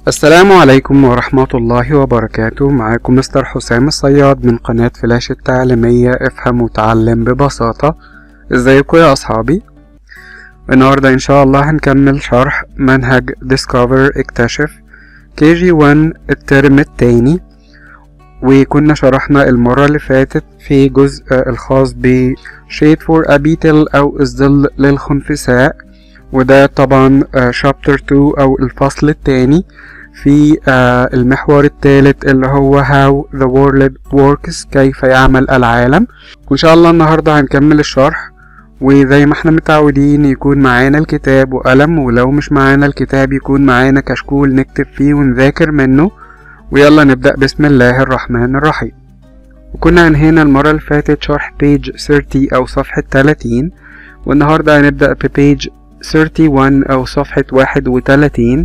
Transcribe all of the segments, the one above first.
السلام عليكم ورحمة الله وبركاته معاكم مستر حسام الصياد من قناة فلاش التعليمية افهم وتعلم ببساطة ازيكم يا اصحابي النهاردة ان شاء الله هنكمل شرح منهج Discover اكتشف كي جي 1 الترم التاني وكنا شرحنا المرة اللي فاتت في جزء الخاص ب Shade for a Beetle أو الظل للخنفساء وده طبعا شابتر 2 أو الفصل التاني في المحور الثالث اللي هو How the World Works كيف يعمل العالم وإن شاء الله النهاردة هنكمل الشرح وزي ما احنا متعودين يكون معانا الكتاب وقلم ولو مش معانا الكتاب يكون معانا كشكول نكتب فيه ونذاكر منه ويلا نبدأ بسم الله الرحمن الرحيم وكنا انهينا المرة اللي فاتت شرح بيج 30 أو صفحة 30 والنهاردة هنبدأ ببيج 31 أو صفحة 31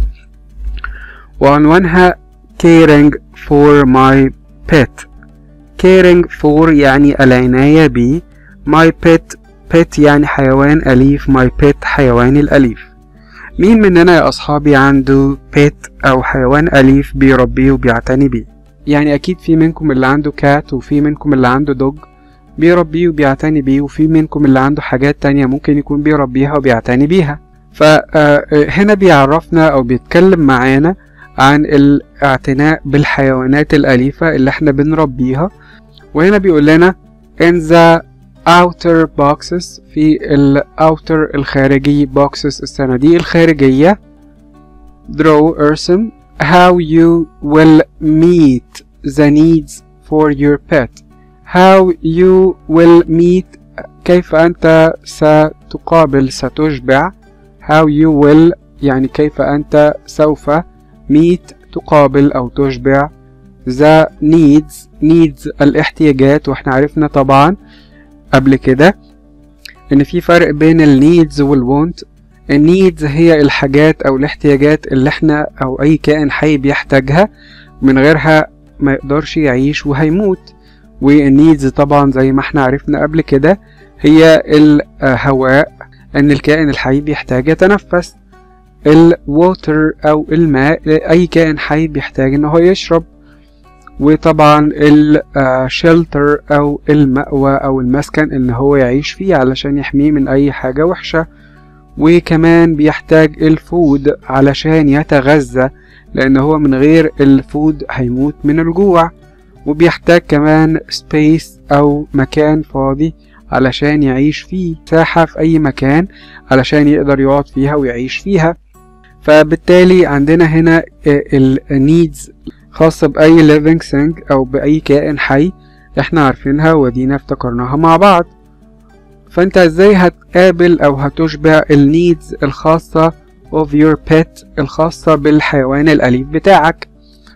وعنوانها caring for my pet caring for يعني العناية بي my pet pet يعني حيوان أليف my pet حيواني الأليف مين مننا يا أصحابي عنده pet أو حيوان أليف بيربيه وبيعتني بيه يعني أكيد في منكم اللي عنده كات وفي منكم اللي عنده دوج بيربيه وبيعتني بيه وفي منكم اللي عنده حاجات تانية ممكن يكون بيربيها وبيعتني بيها فهنا بيعرفنا أو بيتكلم معانا عن الاعتناء بالحيوانات الأليفة اللي احنا بنربيها وهنا بيقول لنا in the outer boxes في ال outer الخارجي boxes الصناديق الخارجية draw ارسم how you will meet the needs for your pet how you will meet كيف أنت ستقابل ستشبع how you will يعني كيف أنت سوف meet تقابل أو تشبع the needs needs الاحتياجات واحنا عرفنا طبعا قبل كده ان في فرق بين ال needs وال want ال needs هي الحاجات او الاحتياجات اللي احنا او اي كائن حي بيحتاجها من غيرها ما يقدرش يعيش وهيموت والنيدز طبعا زي ما احنا عرفنا قبل كده هي الهواء ان الكائن الحي بيحتاج يتنفس الووتر او الماء اي كائن حي بيحتاج ان هو يشرب وطبعا الشلتر او المأوى او المسكن ان هو يعيش فيه علشان يحميه من اي حاجة وحشة وكمان بيحتاج الفود علشان يتغذى لان هو من غير الفود هيموت من الجوع وبيحتاج كمان سبيس او مكان فاضي علشان يعيش فيه ساحة في اي مكان علشان يقدر يقعد فيها ويعيش فيها فبالتالي عندنا هنا النيدز خاصة بأي living thing أو بأي كائن حي احنا عارفينها ودينا افتكرناها مع بعض فانت ازاي هتقابل أو هتشبع النيدز الخاصة of your pet الخاصة بالحيوان الأليف بتاعك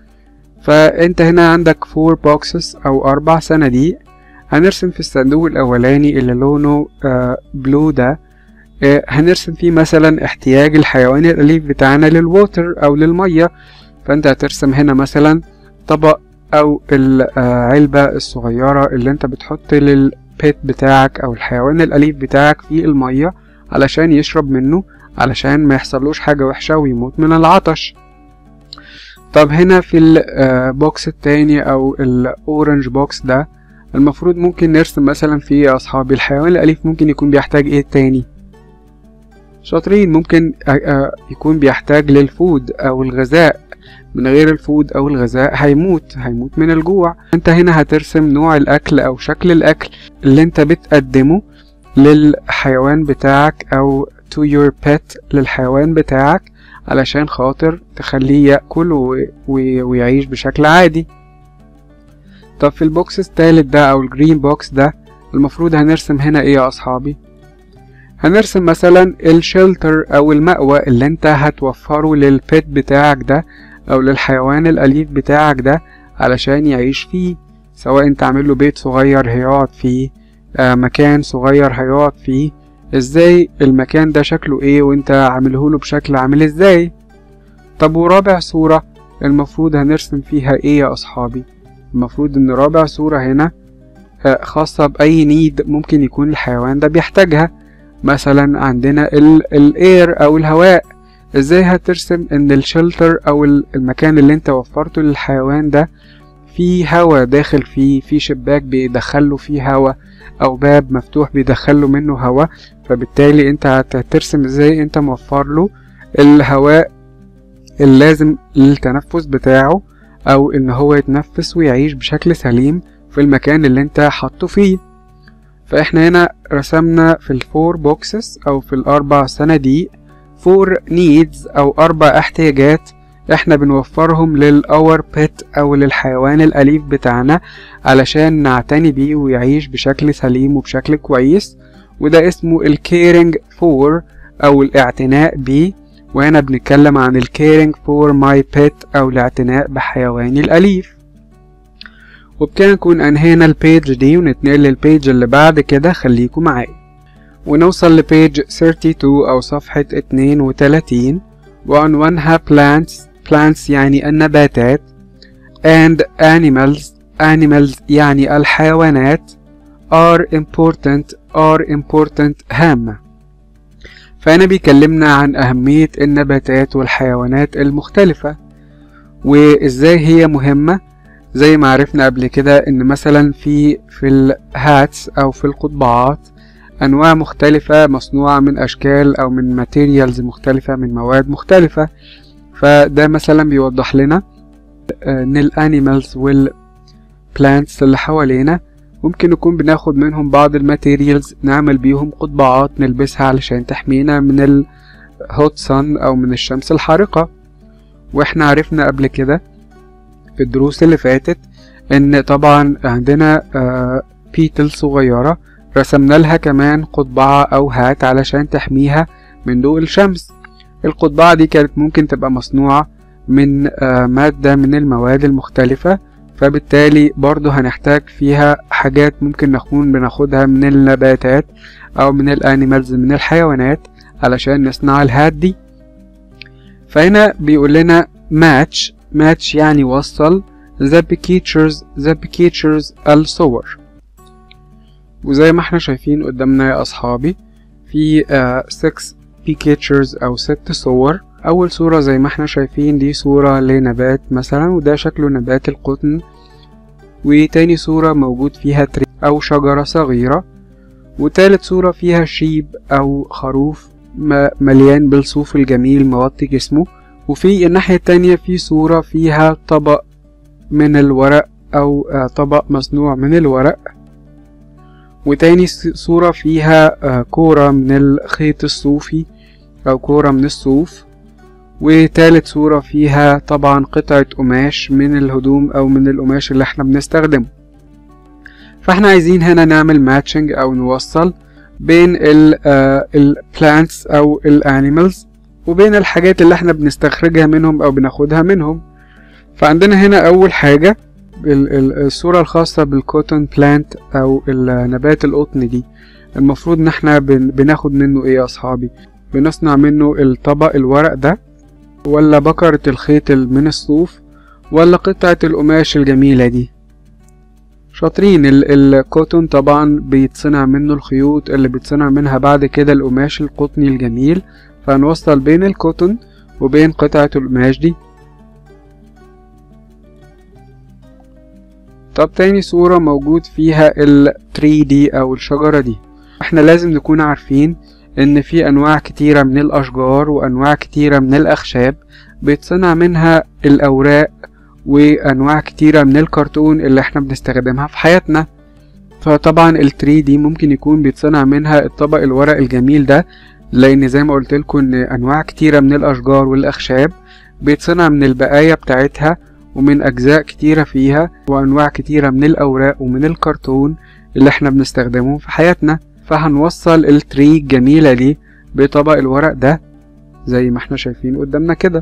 فانت هنا عندك four boxes أو أربع صناديق هنرسم في الصندوق الأولاني اللي لونه بلو ده هنرسم فيه مثلا احتياج الحيوان الأليف بتاعنا للووتر أو للمية فأنت هترسم هنا مثلا طبق أو العلبة الصغيرة اللي أنت بتحط للبيت بتاعك أو الحيوان الأليف بتاعك في المية علشان يشرب منه علشان ما يحصلوش حاجة وحشة ويموت من العطش طب هنا في البوكس التاني أو الأورنج بوكس ده المفروض ممكن نرسم مثلا في يا أصحابي الحيوان الأليف ممكن يكون بيحتاج إيه تاني شاطرين ممكن يكون بيحتاج للفود او الغذاء من غير الفود او الغذاء هيموت هيموت من الجوع انت هنا هترسم نوع الاكل او شكل الاكل اللي انت بتقدمه للحيوان بتاعك او to your pet للحيوان بتاعك علشان خاطر تخليه يأكل ويعيش بشكل عادي طب في البوكس التالت ده او الجرين بوكس ده المفروض هنرسم هنا ايه يا اصحابي هنرسم مثلا الشلتر او المأوى اللي انت هتوفره للبيت بتاعك ده او للحيوان الاليف بتاعك ده علشان يعيش فيه سواء انت عامله بيت صغير هيقعد فيه آه مكان صغير هيقعد فيه ازاي المكان ده شكله ايه وانت عامله له بشكل عامل ازاي طب ورابع صورة المفروض هنرسم فيها ايه يا اصحابي المفروض ان رابع صورة هنا آه خاصة باي نيد ممكن يكون الحيوان ده بيحتاجها مثلا عندنا الاير او الهواء ازاي هترسم ان الشلتر او المكان اللي انت وفرته للحيوان ده فيه هوا داخل فيه في شباك بيدخله فيه هوا او باب مفتوح بيدخله منه هوا فبالتالي انت هترسم ازاي انت موفر له الهواء اللازم للتنفس بتاعه او ان هو يتنفس ويعيش بشكل سليم في المكان اللي انت حاطه فيه فاحنا هنا رسمنا في الفور بوكسز او في الاربع صناديق فور نيدز او اربع احتياجات احنا بنوفرهم للاور بيت او للحيوان الاليف بتاعنا علشان نعتني بيه ويعيش بشكل سليم وبشكل كويس وده اسمه الكيرنج فور او الاعتناء بيه وهنا بنتكلم عن الكيرنج فور ماي بيت او الاعتناء بحيواني الاليف وبكده نكون انهينا البيج دي ونتنقل للبيج اللي بعد كده خليكم معايا ونوصل لبيج 32 او صفحة 32 وعنوانها plants plants يعني النباتات and animals animals يعني الحيوانات are important are important هامة فهنا بيكلمنا عن أهمية النباتات والحيوانات المختلفة وإزاي هي مهمة زي ما عرفنا قبل كده إن مثلا في في الهاتس أو في القضبعات أنواع مختلفة مصنوعة من أشكال أو من ماتيريالز مختلفة من مواد مختلفة فده مثلا بيوضح لنا إن الأنيمالز والبلانتس اللي حوالينا ممكن نكون بناخد منهم بعض الماتيريالز نعمل بيهم قضبعات نلبسها علشان تحمينا من الهوت سن أو من الشمس الحارقة واحنا عرفنا قبل كده في الدروس اللي فاتت ان طبعا عندنا بيتل صغيرة رسمنا لها كمان قضبعة او هات علشان تحميها من ضوء الشمس القضبعة دي كانت ممكن تبقى مصنوعة من مادة من المواد المختلفة فبالتالي برضو هنحتاج فيها حاجات ممكن نكون بناخدها من النباتات او من الانيمالز من الحيوانات علشان نصنع الهات دي فهنا بيقول لنا match match يعني وصل the pictures the pictures الصور وزي ما احنا شايفين قدامنا يا اصحابي في uh, 6 pictures او ست صور اول صورة زي ما احنا شايفين دي صورة لنبات مثلا وده شكله نبات القطن وتاني صورة موجود فيها تري او شجرة صغيرة وتالت صورة فيها شيب او خروف مليان بالصوف الجميل مغطي جسمه وفي الناحية التانية في صورة فيها طبق من الورق أو طبق مصنوع من الورق وتاني صورة فيها كورة من الخيط الصوفي أو كورة من الصوف وتالت صورة فيها طبعا قطعة قماش من الهدوم أو من القماش اللي احنا بنستخدمه فاحنا عايزين هنا نعمل ماتشنج أو نوصل بين البلانتس أو الانيمالز وبين الحاجات اللي احنا بنستخرجها منهم او بناخدها منهم فعندنا هنا اول حاجة الصورة الخاصة بالكوتون بلانت او النبات القطن دي المفروض ان احنا بناخد منه ايه يا اصحابي بنصنع منه الطبق الورق ده ولا بكرة الخيط من الصوف ولا قطعة القماش الجميلة دي شاطرين الكوتون طبعا بيتصنع منه الخيوط اللي بيتصنع منها بعد كده القماش القطني الجميل فهنوصل بين الكوتون وبين قطعة القماش دي طب تاني صورة موجود فيها ال 3D أو الشجرة دي احنا لازم نكون عارفين ان في انواع كتيرة من الاشجار وانواع كتيرة من الاخشاب بيتصنع منها الاوراق وانواع كتيرة من الكرتون اللي احنا بنستخدمها في حياتنا فطبعا ال 3D ممكن يكون بيتصنع منها الطبق الورق الجميل ده لان زي ما قلت لكم ان انواع كتيرة من الاشجار والاخشاب بيتصنع من البقايا بتاعتها ومن اجزاء كتيرة فيها وانواع كتيرة من الاوراق ومن الكرتون اللي احنا بنستخدمه في حياتنا فهنوصل التري الجميلة دي بطبق الورق ده زي ما احنا شايفين قدامنا كده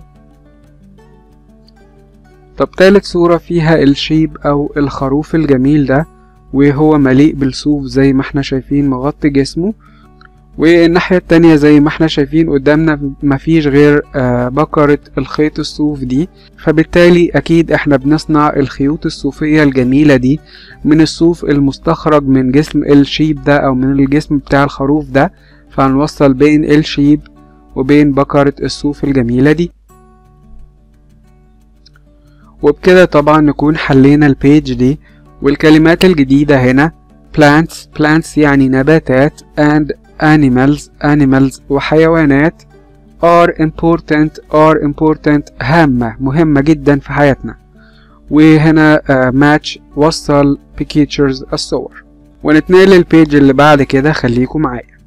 طب تالت صورة فيها الشيب او الخروف الجميل ده وهو مليء بالصوف زي ما احنا شايفين مغطي جسمه والناحية التانية زي ما احنا شايفين قدامنا مفيش غير بكرة الخيط الصوف دي فبالتالي اكيد احنا بنصنع الخيوط الصوفية الجميلة دي من الصوف المستخرج من جسم الشيب ده او من الجسم بتاع الخروف ده فهنوصل بين الشيب وبين بكرة الصوف الجميلة دي وبكده طبعا نكون حلينا البيج دي والكلمات الجديدة هنا plants plants يعني نباتات and animals animals وحيوانات are important are important هامة مهمة جدا في حياتنا وهنا uh, match وصل pictures الصور ونتنقل للبيج اللي بعد كده خليكم معايا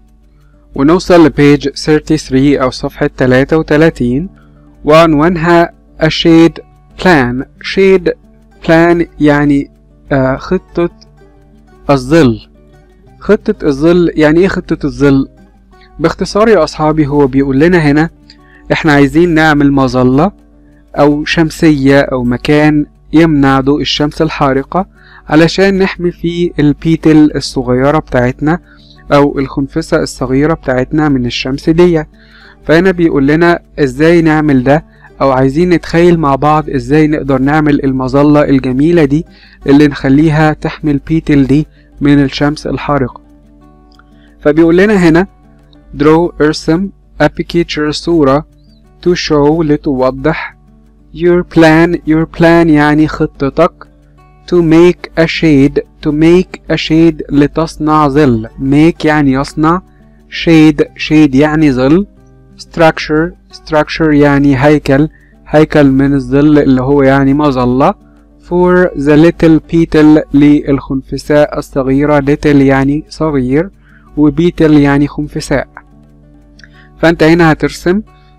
ونوصل لبيج 33 أو صفحة 33 وعنوانها a shade plan shade plan يعني آه خطة الظل خطة الظل يعني ايه خطة الظل باختصار يا أصحابي هو بيقول لنا هنا احنا عايزين نعمل مظلة أو شمسية أو مكان يمنع ضوء الشمس الحارقة علشان نحمي فيه البيتل الصغيرة بتاعتنا أو الخنفسة الصغيرة بتاعتنا من الشمس دي فهنا بيقول لنا ازاي نعمل ده او عايزين نتخيل مع بعض ازاي نقدر نعمل المظلة الجميلة دي اللي نخليها تحمي البيتل دي من الشمس الحارقة فبيقول لنا هنا draw ارسم a picture صورة to show لتوضح your plan your plan يعني خطتك to make a shade to make a shade لتصنع ظل make يعني يصنع shade shade يعني ظل structure structure يعني هيكل هيكل من الظل اللي هو يعني مظلة for the little petal للخنفساء الصغيرة little يعني صغير وبيتل يعني خنفساء فانت هنا هترسم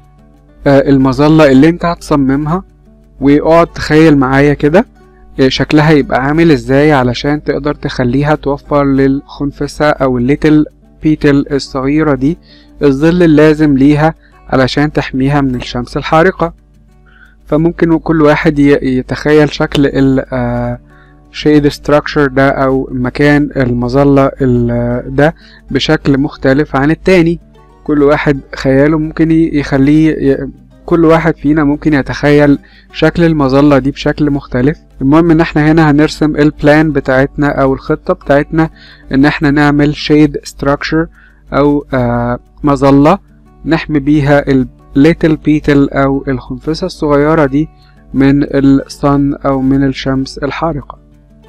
المظلة اللي انت هتصممها واقعد تخيل معايا كده شكلها يبقى عامل ازاي علشان تقدر تخليها توفر للخنفسة او الليتل بيتل الصغيرة دي الظل اللازم ليها علشان تحميها من الشمس الحارقة فممكن كل واحد يتخيل شكل ال shade structure ده أو مكان المظلة ده بشكل مختلف عن التاني كل واحد خياله ممكن يخليه كل واحد فينا ممكن يتخيل شكل المظلة دي بشكل مختلف المهم ان احنا هنا هنرسم البلان بتاعتنا او الخطة بتاعتنا ان احنا نعمل shade structure او آه مظلة نحمي بيها الليتل بيتل او الخنفسة الصغيرة دي من الصن او من الشمس الحارقة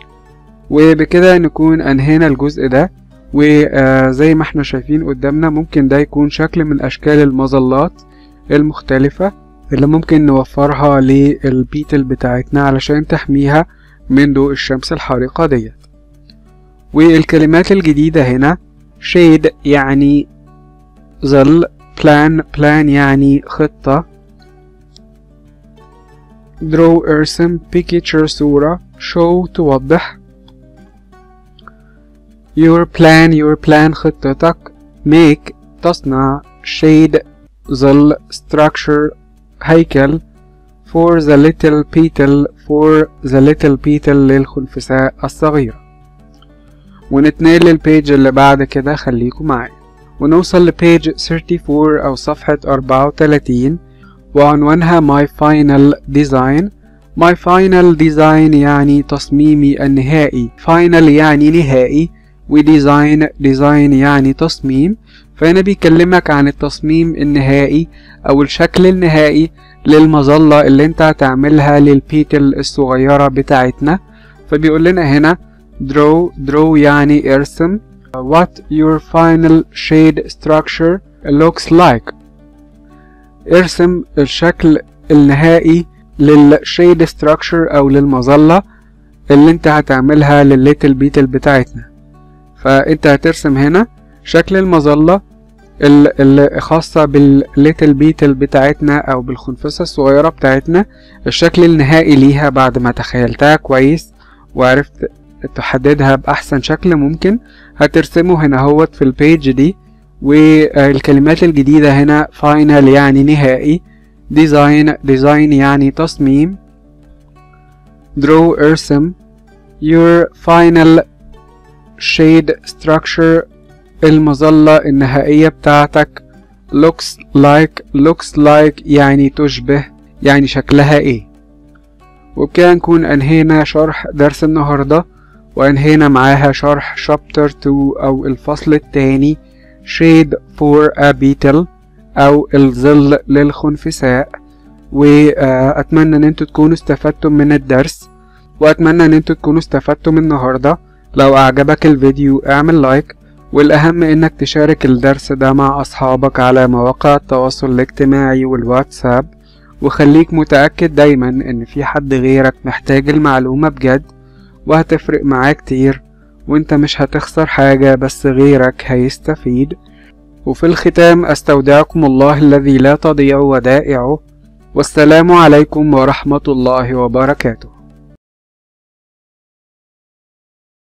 وبكده نكون انهينا الجزء ده وزي ما احنا شايفين قدامنا ممكن ده يكون شكل من اشكال المظلات المختلفة اللي ممكن نوفرها للبيتل بتاعتنا علشان تحميها من ضوء الشمس الحارقة ديت والكلمات الجديدة هنا shade يعني ظل plan plan يعني خطة draw ارسم picture صورة show توضح your plan your plan خطتك make تصنع shade ظل structure هيكل for the little petal for the little petal للخنفساء الصغيرة ونتنقل للبيج اللي بعد كده خليكم معايا ونوصل لبيج 34 أو صفحة 34 وعنوانها My Final Design My Final Design يعني تصميمي النهائي Final يعني نهائي وديزاين ديزاين يعني تصميم فهنا بيكلمك عن التصميم النهائي او الشكل النهائي للمظلة اللي انت هتعملها للبيتل الصغيرة بتاعتنا فبيقول لنا هنا draw draw يعني ارسم what your final shade structure looks like ارسم الشكل النهائي للشيد structure او للمظلة اللي انت هتعملها للليتل بيتل بتاعتنا فانت هترسم هنا شكل المظلة الخاصة بالليتل بيتل بتاعتنا أو بالخنفسة الصغيرة بتاعتنا الشكل النهائي ليها بعد ما تخيلتها كويس وعرفت تحددها بأحسن شكل ممكن هترسمه هنا هوت في البيج دي والكلمات الجديدة هنا final يعني نهائي design design يعني تصميم draw ارسم your final shade structure المظلة النهائية بتاعتك looks like looks like يعني تشبه يعني شكلها ايه وبكده نكون انهينا شرح درس النهاردة وانهينا معاها شرح chapter 2 او الفصل الثاني shade for a beetle أو الظل للخنفساء وأتمنى إن انتوا تكونوا استفدتم من الدرس وأتمنى إن انتوا تكونوا استفدتم النهاردة لو أعجبك الفيديو اعمل لايك والأهم إنك تشارك الدرس ده مع أصحابك على مواقع التواصل الاجتماعي والواتساب وخليك متأكد دايما إن في حد غيرك محتاج المعلومة بجد وهتفرق معاه كتير وانت مش هتخسر حاجة بس غيرك هيستفيد وفي الختام أستودعكم الله الذي لا تضيع ودائعه والسلام عليكم ورحمة الله وبركاته